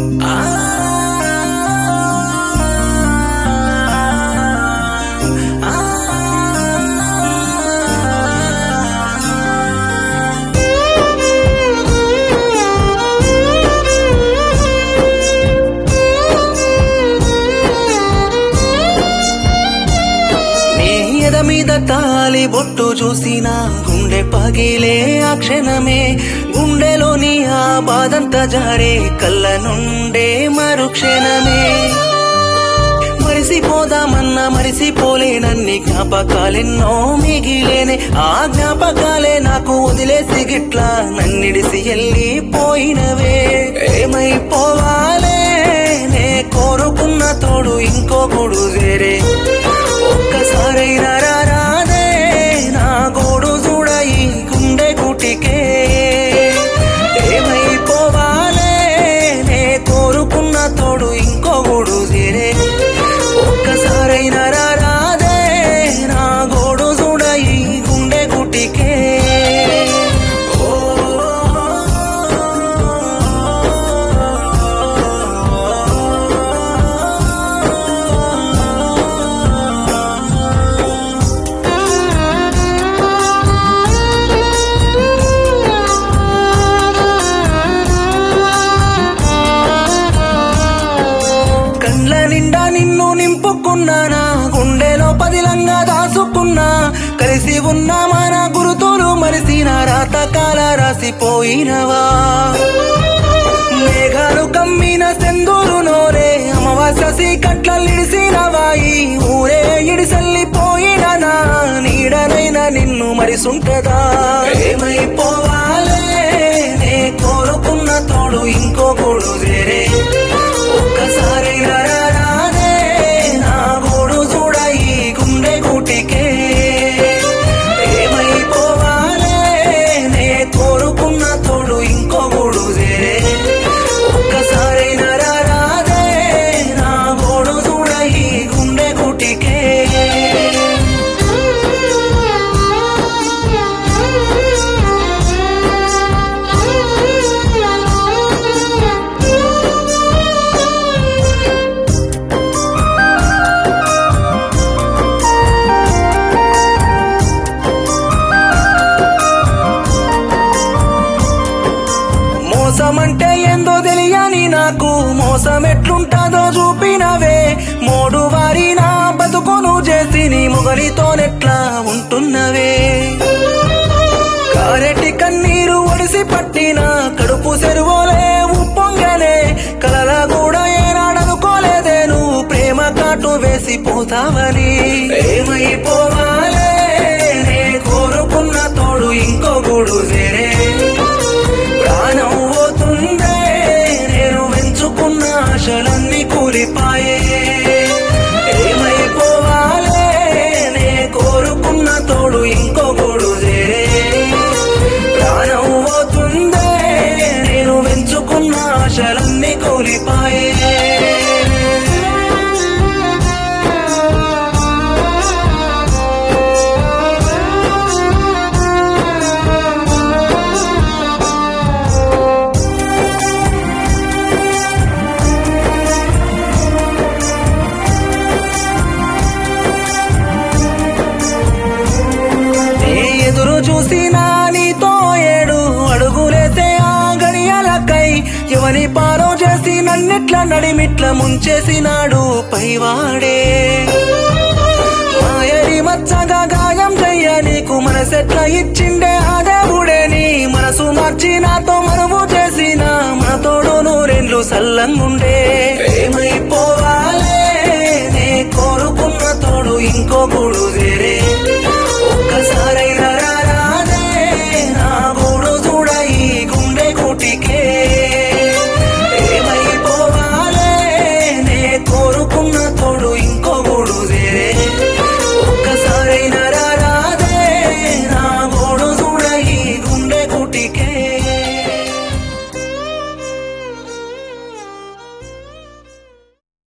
నీ ఎద మీద తాలి బొట్టు చూసిన గుండె పగిలే ఆ క్షణమే గుండెలోని ఆ బాధంతా జారే కళ్ళ నుండే మరుక్షణమే మరిసిపోదామన్నా మరిసిపోలేనన్ని జ్ఞాపకాలెన్నో మిగిలేనే ఆ జ్ఞాపకాలే నాకు వదిలేసి గిట్లా నన్నిడిసి వెళ్ళిపోయినవే ఏమైపోవాలే నే కోరుకున్న తోడు ఇంకో గూడు వేరే ఒక్కసారైనా రారాదే నా గోడు చూడ ఈ గుండె గుటికే ఏమైపోవాలే నే కోరుకున్న తోడు ఇంకో గూడు తీరే ఒక్కసారైనా రారాదే నా గోడు చూడ ఈ గుండె గుటికే ఓ కండ్ల నిండా నిన్ను నింపుకున్నానా గుండెలో పదిలంగా దాసుకున్నా కలిసి ఉన్న మన గురుతులు మరిసిన రాతకాల రాసిపోయినవా మేఘాలు కమ్మిన సెందూరు నోరే అమావాస్య సీకట్లలిడిసినవా ఈ ఊరే ఇడిసల్లిపోయిన నా నీడనైనా నిన్ను మరిసుంటదా ఏమైపోవాలే నే కోరుకున్న తోడు ఇంకో గోడు వేరే ఒక్కసారైనా రారాదే నా గోడు చూడ ఈ గుండె గుటికే ఏమైపోవాలే నే కోరుకున్న తోడు ఇంకో గూడు వేరే ఒక్కసారైనా రారాదే నా గోడు చూడ ఈ గుండె గుటికే మోసమంటే ఏందో తెలియని నాకు మోసం ఎట్లుంటాదో చూపినవే మోడు వారి నా బతుకును చేసి నీ మొగలితోనెట్లా ఉంటున్నవే కారెటి కన్నీరు ఒడిసి పట్టిన కడుపు సెరువోలే ఉప్పొంగనే కలల కూడా ఏనాడనుకోలేదే నువ్వు ప్రేమ కాటు వేసి పోతావని ఏమైపోవాలే నే కోరుకున్న తోడు ఇంకో గూడు వేరే ప్రాణం పోతుందే నేను వెంచుకున్న ఆశలన్నీ కూలిపాయే ఏమైపోవాలే నే కోరుకున్న తోడు ఇంకో గూడు వేరే ప్రాణం పోతుందే నేను వెంచుకున్న ఆశలన్నీ కూలిపాయే నీ ఎదురు చూసిన నీతో ఏడు అడుగులేసే ఆ గడియలకై ఎవని పాలో చేసి నన్నిట్ల నడిమిట్ల ముంచేసినాడు పైవాడే మాయరి మచ్చగా గాయం చెయ్య నీకు మనసెట్ల ఇచ్చిండే ఆ దేవుడే నీ మనసు మార్చి నాతో మరువు చేసిన మన తోడు నూరెండ్లు సల్లంగుండే ఏమైపోవాలే నే కోరుకున్న తోడు ఇంకో గూడు వేరే